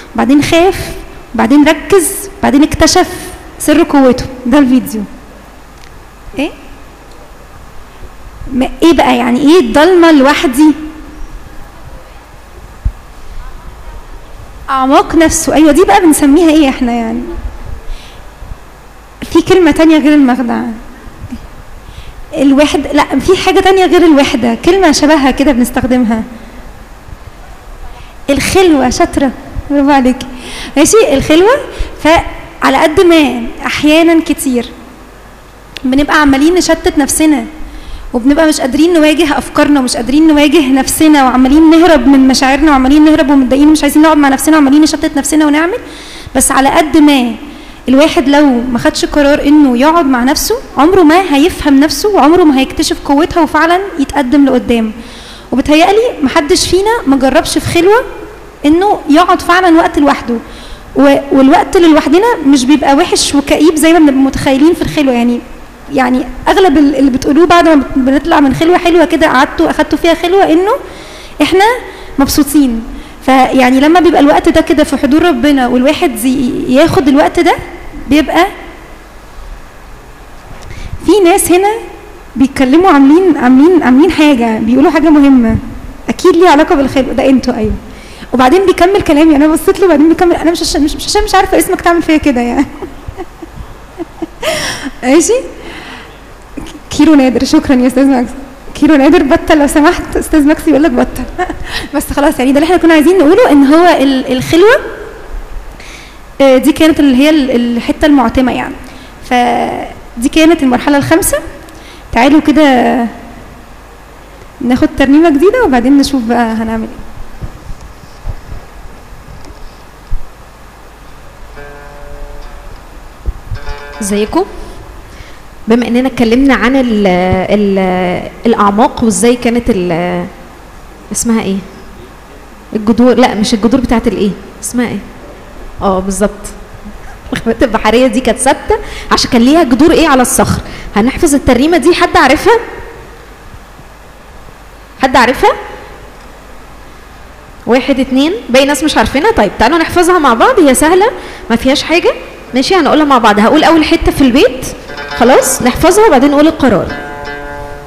بعدين خاف بعدين ركز بعدين اكتشف سر قوته ده الفيديو ايه ما ايه بقى يعني ايه الضلمه لوحدي اعماق نفسه ايوه دي بقى بنسميها ايه احنا يعني في كلمه تانية غير المخدع الوحد لا في حاجه تانية غير الوحده كلمه شبهها كده بنستخدمها الخلوه شاطره برافو عليك ماشي الخلوه فعلى قد ما احيانا كتير بنبقى عمالين نشتت نفسنا وبنبقى مش قادرين نواجه افكارنا ومش قادرين نواجه نفسنا وعمالين نهرب من مشاعرنا وعمالين نهرب ومتضايقين ومش عايزين نقعد مع نفسنا وعمالين نشتت نفسنا ونعمل بس على قد ما الواحد لو ما خدش قرار انه يقعد مع نفسه عمره ما هيفهم نفسه وعمره ما هيكتشف قوتها وفعلا يتقدم لقدام وبتهيألي محدش فينا ما جربش في خلوه انه يقعد فعلا وقت لوحده و- والوقت اللي لوحدنا مش بيبقى وحش وكئيب زي ما بنبقى متخيلين في الخلوه يعني يعني اغلب ال- اللي بتقولوه بعد ما بت- بنطلع من خلوه حلوه كده قعدتوا اخدتوا فيها خلوه انه احنا مبسوطين فيعني لما بيبقى الوقت ده كده في حضور ربنا والواحد زي- ياخد الوقت ده بيبقى في ناس هنا بيتكلموا عاملين عاملين عاملين حاجه بيقولوا حاجه مهمه اكيد ليها علاقه بالخلق ده انتوا ايوه وبعدين بيكمل كلامي انا بصيت له وبعدين بيكمل انا مش عشان مش مش عشان مش عارفه اسمك تعمل فيا كده يعني ماشي كيلو نادر شكرا يا استاذ ماكس كيلو نادر بطل لو سمحت استاذ ماكس يقول لك بطل بس خلاص يعني ده اللي احنا كنا عايزين نقوله ان هو ال- الخلوه آه، دي كانت اللي هي ال- الحته المعتمه يعني فدي كانت المرحله الخامسه تعالوا كده ناخد ترنيمه جديده وبعدين نشوف بقى هنعمل ايه ازيكم بما اننا اتكلمنا عن ال ال الاعماق وازاي كانت ال اسمها ايه الجذور لا مش الجذور بتاعت الايه اسمها ايه اه بالظبط الخامات البحريه دي كانت ثابته عشان كان ليها جذور ايه على الصخر هنحفظ الترنيمه دي حد عارفها حد عارفها واحد اتنين باقي ناس مش عارفينها طيب تعالوا نحفظها مع بعض هي سهله ما فيهاش حاجه ماشي هنقولها مع بعض هقول اول حته في البيت خلاص نحفظها وبعدين نقول القرار